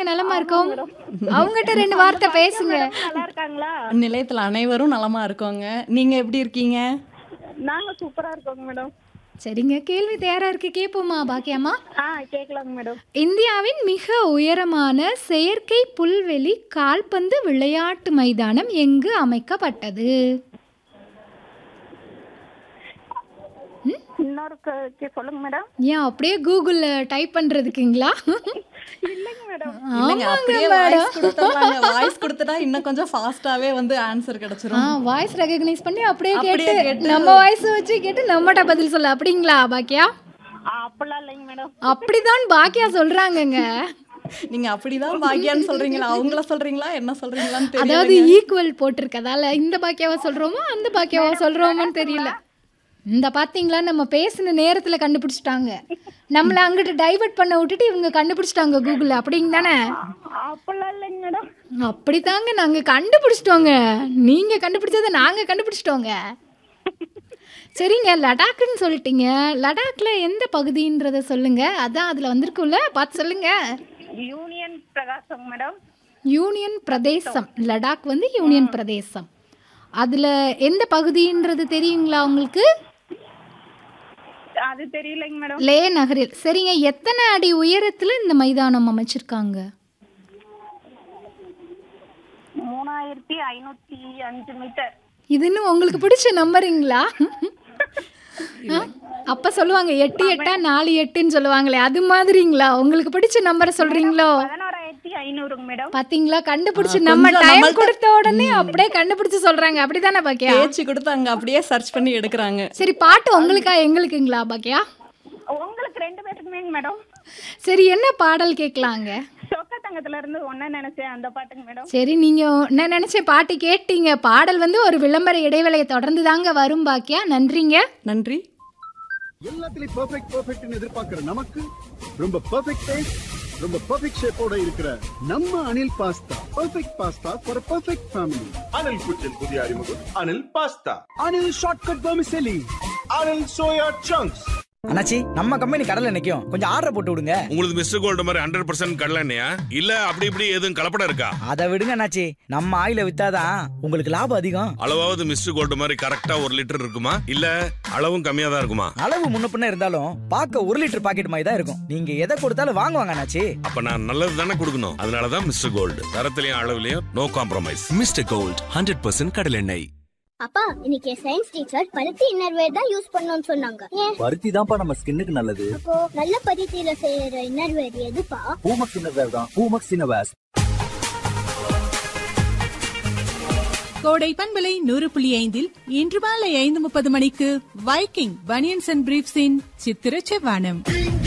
நலமா இருக்கோம் அவங்ககிட்ட ரெண்டு வார்த்தை பேசுங்க நல்லா இருக்காங்களா நிலையத்தில் அனைவரும் நலமா இருக்கோங்க நீங்க எப்படி இருக்கீங்க நாங்க சூப்பரா இருக்கோங்க மேடம் சரிங்க கேள்வி தயாரா இருக்கு கேட்போமா பாக்கியம்மா ஆ கேட்கலாங்க மேடம் இந்தியாவின் மிக உயரமான செயற்கை புல்வெளி கால்பந்து விளையாட்டு மைதானம் எங்கு அமைக்கப்பட்டது இன்னொரு க- கே- சொல்லுங்க மேடம் ஏன் அப்படியே கூகுள்ல டைப் பண்றதுக்குங்களா இல்லைங்க மேடம் இல்லைங்க ஆமாங்க அப்படியே வாய்ஸ் கொடுத்துறாங்க வாய்ஸ் கொடுத்துட்டா இன்னும் கொஞ்சம் ஃபாஸ்டாவே வந்து ஆன்சர் ஆ கிடைச்சிரும் வாய்ஸ் ரெகக்னைஸ் பண்ணி அப்படியே அப்படியே கேட்டு கேட்டு- நம்ம வாய்ஸ் வச்சு கேட்டு நம்மகிட்ட பதில் சொல்ல அப்படிங்களா பாக்கியா ஆ, அப்படிலாம் இல்லைங்க மேடம் அப்படிதான் பாக்கியா சொல்றாங்கங்க நீங்க அப்படிதான் பாக்கியான்னு சொல்றீங்களா அவங்கள சொல்றீங்களா என்ன சொல்றீங்களான்னு அதாவது தெரியல ஈக்குவல் போட்டிருக்கதால இந்த பாக்கியாவை சொல்றோமா அந்த பாக்கியாவை சொல்றோமான்னு தெரியல இந்த பாத்தீங்களா நம்ம பேசின நேரத்துல கண்டுபிடிச்சிட்டாங்க நம்மள அங்கிட்டு டைவர்ட் பண்ண விட்டுட்டு இவங்க கண்டுபிடிச்சிட்டாங்க கூகுள் அப்படிங்க தானே அப்படிலாம் இல்லைங்க மேடம் அப்படித்தாங்க நாங்க கண்டுபிடிச்சிட்டோங்க நீங்க கண்டுபிடிச்சதை நாங்க கண்டுபிடிச்சிட்டோங்க சரிங்க லடாக்னு சொல்லிட்டீங்க லடாக்ல எந்த பகுதின்றத சொல்லுங்க அதான் அதுல வந்திருக்குல்ல பார்த்து சொல்லுங்க யூனியன் பிரகாசம் மேடம் யூனியன் பிரதேசம் லடாக் வந்து யூனியன் பிரதேசம் அதில் எந்த பகுதின்றது தெரியுங்களா உங்களுக்கு அது தெரியலைங்க மேடம் லே நகரில் சரிங்க எத்தனை அடி உயரத்தில் இந்த மைதானம் அமைச்சிருக்காங்க மூணாயிரத்தி ஐநூத்தி அஞ்சு மீட்டர் இதுன்னு உங்களுக்கு பிடிச்ச நம்பருங்களா ஆ? அப்ப சொல்லுவாங்க எட்டு எட்டா நாலு எட்டுன்னு சொல்லுவாங்களே அது மாதிரிங்களா உங்களுக்கு பிடிச்ச நம்பரை சொல்றீங்களோ பதினோராயிரத்தி ஐநூறுங்க மேடம் பாத்தீங்களா கண்டுபிடிச்சு ஆ, நம்ம கொஞ்சம் டைம் நம்மள்ட்ட- கொடுத்த உடனே அப்படியே கண்டுபிடிச்சு சொல்றாங்க அப்படிதானே பாக்கியா பேச்சு கொடுத்து அங்க அப்படியே சர்ச் பண்ணி எடுக்கிறாங்க சரி பாட்டு உங்களுக்கா எங்களுக்குங்களா பாக்கியா உங்களுக்கு ரெண்டு பேருக்குமே மேடம் சரி என்ன பாடல் கேட்கலாங்க சொக்க தங்கத்துல இருந்து ஒன்ன நினைச்சேன் அந்த பாட்டுங்க மேடம் சரி நீங்க நான் நினைச்சேன் பாட்டு கேட்டீங்க பாடல் வந்து ஒரு விளம்பர இடைவேளையை தொடர்ந்து தாங்க வரும் பாக்கியா நன்றிங்க நன்றி எல்லாத்துலயும் பெர்ஃபெக்ட் பெர்ஃபெக்ட்னு எதிர்பார்க்கிற நமக்கு ரொம்ப பெர்ஃபெக்ட் டேஸ்ட் ரொம்ப பெர்ஃபெக்ட் ஷேப்போட இருக்கிற நம்ம Anil pasta perfect pasta for perfect family Anil kitchen புதிய அறிமுகம் Anil pasta Anil shortcut vermicelli Anil soya chunks அண்ணாச்சி நம்ம கம்பெனி கடல்ல நிக்கும் கொஞ்சம் ஆர்டர் போட்டு விடுங்க உங்களுக்கு மிஸ்டர் கோல்டு மாதிரி ஹண்ட்ரட் பர்சன்ட் கடலண்ணையா இல்ல அப்படி இப்படி எதுவும் கலப்படம் இருக்கா அதை விடுங்க அண்ணாச்சி நம்ம ஆயில வித்தாதான் உங்களுக்கு லாபம் அதிகம் அளவாவது மிஸ்டர் கோல்டு மாதிரி கரெக்டா ஒரு லிட்டர் இருக்குமா இல்ல அளவும் கம்மியா தான் இருக்குமா அளவு முன்ன பின்ன இருந்தாலும் பார்க்க ஒரு லிட்டர் பாக்கெட் மாதிரி தான் இருக்கும் நீங்க எதை கொடுத்தாலும் வாங்குவாங்க அண்ணாச்சி அப்ப நான் நல்லது தானே கொடுக்கணும் அதனாலதான் மிஸ்டர் கோல்டு தரத்திலையும் அளவுலயும் no compromise Mister Gold hundred percent கடலெண்ணெய் அப்பா இன்னைக்கு சயின்ஸ் டீச்சர் பருத்தி இன்னர்வேர் தான் யூஸ் பண்ணணும்னு சொன்னாங்க ஏன் பருத்தி தான்ப்பா நம்ம ஸ்கின்னுக்கு நல்லது அப்போ நல்ல பருத்தியில செய்யற இன்னர்வேர் எதுப்பா பூமக்ஸ் இன்னர்வேர் தான் பூமக்ஸ் இன்னர்வேர்ஸ் கோடை பண்பலை நூறு புள்ளி ஐந்தில் இன்று மாலை ஐந்து முப்பது மணிக்கு வைக்கிங் பனியன்ஸ் அண்ட் பிரீப்ஸின் சித்திர செவ்வானம்